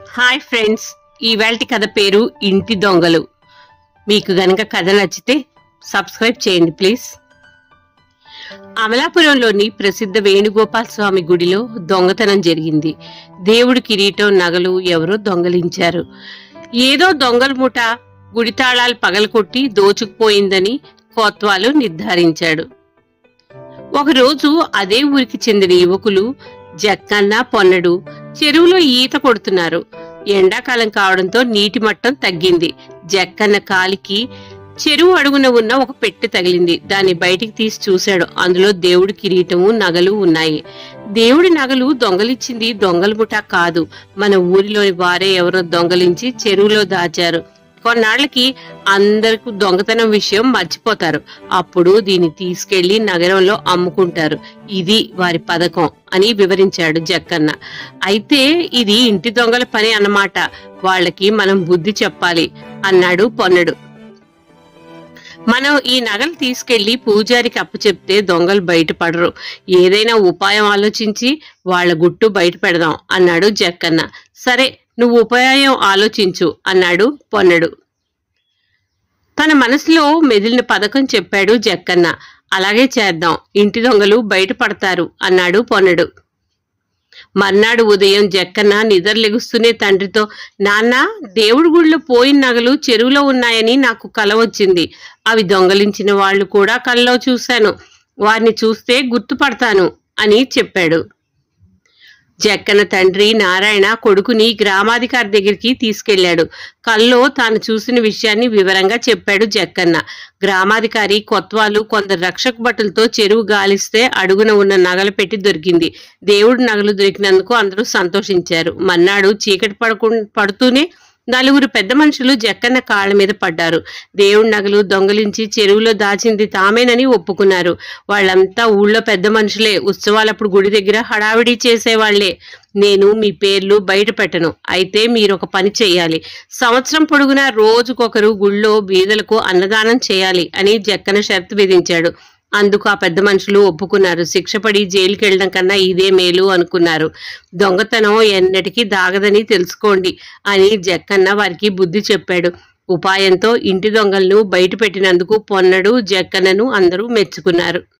hi friends ఈవేళటి కథ పేరు ఇంటి దొంగలు మీకు గనక కథ నచ్చితే సబ్స్క్రైబ్ చేయండి ప్లీజ్ అమలాపురంలోని ప్రసిద్ధ వేణుగోపాల స్వామి గుడిలో దొంగతనం జరిగింది దేవుడి కిరీటం నగలు ఎవరో దొంగలించారు ఏదో దొంగల ముఠ గుడి తాళాలు పగలకొట్టి దోచుకుపోయిందని కోత్వాలు నిర్ధారించాడు ఒకరోజు అదే ఊరికి చెందిన యువకులు జక్కన్న పొన్నడు చెరువులో ఈత కొడుతున్నారు ఎండాకాలం కావడంతో నీటి మట్టం తగ్గింది జక్కన్న కాలికి చెరువు అడుగున ఉన్న ఒక పెట్టె తగిలింది దాన్ని బయటికి తీసి చూశాడు అందులో దేవుడి కిరీటము నగలు ఉన్నాయి దేవుడి నగలు దొంగలిచ్చింది దొంగల ముఠా కాదు మన ఊరిలోని వారే ఎవరో దొంగలించి చెరువులో దాచారు కొన్నాళ్లకి అందరికి దొంగతనం విషయం మర్చిపోతారు అప్పుడు దీన్ని తీసుకెళ్లి నగరంలో అమ్ముకుంటారు ఇది వారి పథకం అని వివరించాడు జక్కన్న అయితే ఇది ఇంటి దొంగల పని అన్నమాట వాళ్ళకి మనం బుద్ధి చెప్పాలి అన్నాడు పొన్నడు మనం ఈ నగలు తీసుకెళ్లి పూజారికి అప్పచెప్తే దొంగలు బయటపడరు ఏదైనా ఉపాయం ఆలోచించి వాళ్ళ గుట్టు బయట పెడదాం అన్నాడు జక్కన్న సరే నువ్వు ఉపాయం ఆలోచించు అన్నాడు పొన్నడు తన మనసులో మెదిలిన పథకం చెప్పాడు జక్కన్న అలాగే చేద్దాం ఇంటి దొంగలు బయటపడతారు అన్నాడు పొన్నడు మర్నాడు ఉదయం జక్కన్న నిద్రలెగుస్తూనే తండ్రితో నాన్న దేవుడి గుడిలో పోయిన నగలు చెరువులో ఉన్నాయని నాకు కల వచ్చింది అవి దొంగలించిన వాళ్ళు కూడా కల్లో చూశాను వారిని చూస్తే గుర్తుపడతాను అని చెప్పాడు జక్కన తండ్రి నారాయణ కొడుకుని గ్రామాధికారి దగ్గరికి తీసుకెళ్లాడు కల్లో తాను చూసిన విషయాన్ని వివరంగా చెప్పాడు జక్కన్న గ్రామాధికారి కొత్వాలు కొందరు రక్షక భటులతో చెరువు గాలిస్తే అడుగున ఉన్న నగలు పెట్టి దొరికింది దేవుడి నగలు దొరికినందుకు అందరూ సంతోషించారు మన్నాడు చీకటి పడకు పడుతూనే నలుగురు పెద్ద మనుషులు జక్కన్న కాళ్ళ మీద పడ్డారు దేవుడి నగలు దొంగలించి చెరువులో దాచింది తామేనని ఒప్పుకున్నారు వాళ్ళంతా ఊళ్ళో పెద్ద మనుషులే ఉత్సవాలప్పుడు గుడి దగ్గర హడావిడి చేసేవాళ్లే నేను మీ పేర్లు బయట పెట్టను అయితే మీరు ఒక పని చేయాలి సంవత్సరం పొడుగునా రోజుకొకరు గుళ్ళో బీదలకు అన్నదానం చేయాలి అని జక్కన షరతు విధించాడు అందుకు ఆ పెద్ద మనుషులు ఒప్పుకున్నారు శిక్షపడి జైలుకి వెళ్ళడం కన్నా ఇదే మేలు అనుకున్నారు దొంగతనం ఎన్నటికీ దాగదని తెలుసుకోండి అని జక్కన్న వారికి బుద్ధి చెప్పాడు ఉపాయంతో ఇంటి దొంగలను బయట పెట్టినందుకు పొన్నడు జక్కన్నను అందరూ మెచ్చుకున్నారు